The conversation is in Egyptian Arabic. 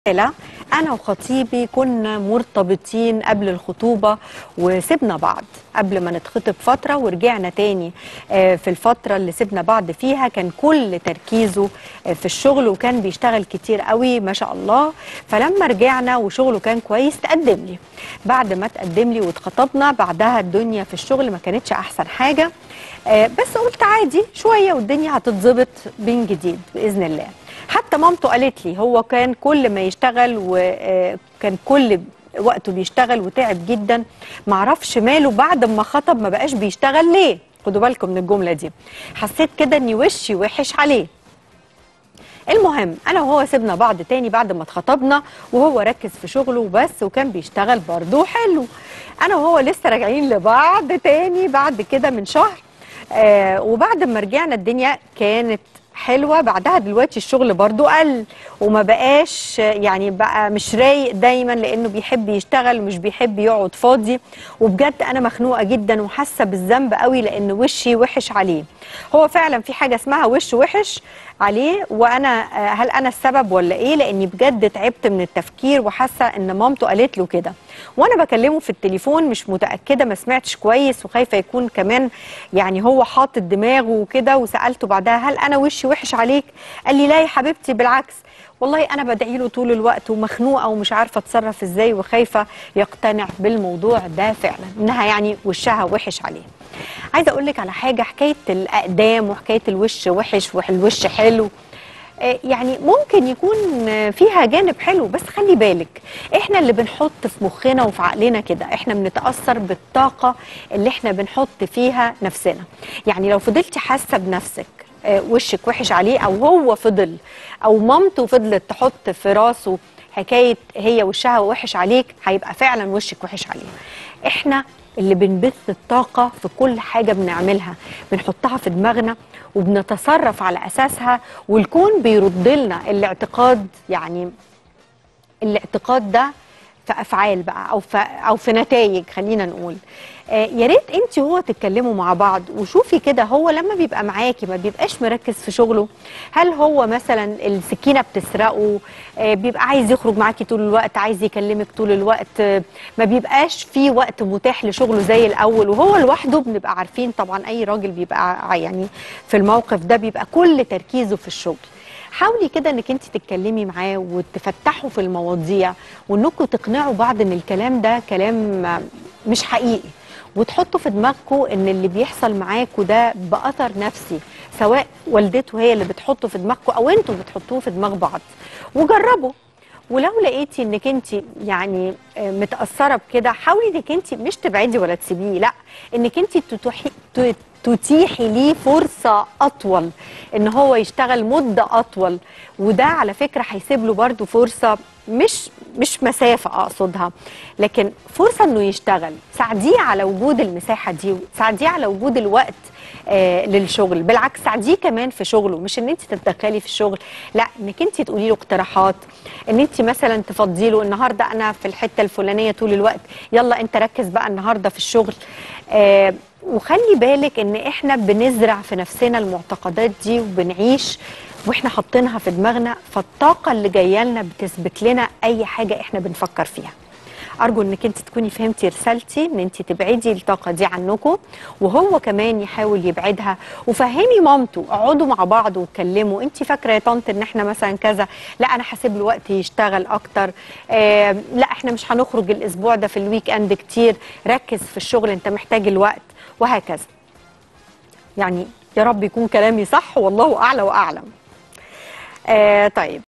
لا انا وخطيبي كنا مرتبطين قبل الخطوبه وسبنا بعض قبل ما نتخطب فتره ورجعنا تاني آه، في الفتره اللي سبنا بعض فيها كان كل تركيزه آه، في الشغل وكان بيشتغل كتير قوي ما شاء الله فلما رجعنا وشغله كان كويس تقدم لي بعد ما تقدم لي واتخطبنا بعدها الدنيا في الشغل ما كانتش احسن حاجه آه، بس قلت عادي شويه والدنيا هتتظبط من جديد باذن الله حتى مامته قالت لي هو كان كل ما يشتغل وكان كل وقته بيشتغل وتعب جدا معرفش ماله بعد ما خطب ما بقاش بيشتغل ليه خدوا بالكم من الجمله دي حسيت كده اني وشي وحش عليه المهم انا وهو سيبنا بعض تاني بعد ما اتخطبنا وهو ركز في شغله وبس وكان بيشتغل برضه حلو انا وهو لسه راجعين لبعض تاني بعد كده من شهر آه وبعد ما رجعنا الدنيا كانت حلوه بعدها دلوقتي الشغل برضو قل وما بقاش يعني بقى مش رايق دايما لانه بيحب يشتغل ومش بيحب يقعد فاضي وبجد انا مخنوقه جدا وحاسه بالذنب قوي لان وشي وحش عليه هو فعلا في حاجه اسمها وش وحش عليه وانا آه، هل انا السبب ولا ايه لاني بجد تعبت من التفكير وحاسه ان مامته قالت له كده وانا بكلمه في التليفون مش متاكده ما سمعتش كويس وخايفه يكون كمان يعني هو حاطط دماغه وكده وسالته بعدها هل انا وشي وحش عليك قال لي لا يا حبيبتي بالعكس والله انا بدعي له طول الوقت ومخنوقه ومش عارفه اتصرف ازاي وخايفه يقتنع بالموضوع ده فعلا انها يعني وشها وحش عليه عايزه اقول لك على حاجه حكايه الاقدام وحكايه الوش وحش والوش حلو آه، يعني ممكن يكون آه، فيها جانب حلو بس خلي بالك احنا اللي بنحط في مخنا وفي عقلنا كده احنا بنتاثر بالطاقه اللي احنا بنحط فيها نفسنا يعني لو فضلتي حاسه بنفسك آه، وشك وحش عليه او هو فضل او مامته فضلت تحط في راسه حكايه هي وشها وحش عليك هيبقى فعلا وشك وحش عليه احنا اللي بنبث الطاقة في كل حاجة بنعملها بنحطها في دماغنا وبنتصرف على أساسها والكون بيرد لنا الاعتقاد يعني الاعتقاد ده في افعال بقى او في او في نتائج خلينا نقول آه يا ريت انت وهو تتكلموا مع بعض وشوفي كده هو لما بيبقى معاكي ما بيبقاش مركز في شغله هل هو مثلا السكينه بتسرقه آه بيبقى عايز يخرج معاكي طول الوقت عايز يكلمك طول الوقت آه ما بيبقاش في وقت متاح لشغله زي الاول وهو لوحده بنبقى عارفين طبعا اي راجل بيبقى ع- يعني في الموقف ده بيبقى كل تركيزه في الشغل حاولي كده انك انت تتكلمي معاه وتفتحوا في المواضيع وانكم تقنعوا بعض ان الكلام ده كلام مش حقيقي وتحطوا في دماغكم ان اللي بيحصل معاكوا ده باثر نفسي سواء والدته هي اللي بتحطه في دماغكم او انتوا بتحطوه في دماغ بعض وجربوا ولو لقيتي انك انت يعني آه، متاثره بكده حاولي انك انت مش تبعدي ولا تسيبيه لا انك انت تتوحي ت- تتيحي ليه فرصه اطول ان هو يشتغل مده اطول وده على فكره هيسيب له برده فرصه مش مش مسافه اقصدها لكن فرصه انه يشتغل ساعديه على وجود المساحه دي ساعديه على وجود الوقت آه للشغل بالعكس ساعديه كمان في شغله مش ان انت تتدخلي في الشغل لا انك انت تقولي له اقتراحات ان انت مثلا تفضي له النهارده انا في الحته الفلانيه طول الوقت يلا انت ركز بقى النهارده في الشغل آه وخلي بالك ان احنا بنزرع في نفسنا المعتقدات دي وبنعيش واحنا حاطينها في دماغنا فالطاقه اللي جايه لنا بتثبت لنا اي حاجه احنا بنفكر فيها ارجو انك انت تكوني فهمتي رسالتي ان انت تبعدي الطاقه دي عنكم وهو كمان يحاول يبعدها وفهمي مامته اقعدوا مع بعض واتكلموا انت فاكره يا طنط ان احنا مثلا كذا لا انا هسيب له وقت يشتغل اكتر آه لا احنا مش هنخرج الاسبوع ده في الويك اند كتير ركز في الشغل انت محتاج الوقت وهكذا يعني يا رب يكون كلامي صح والله اعلى واعلم آه طيب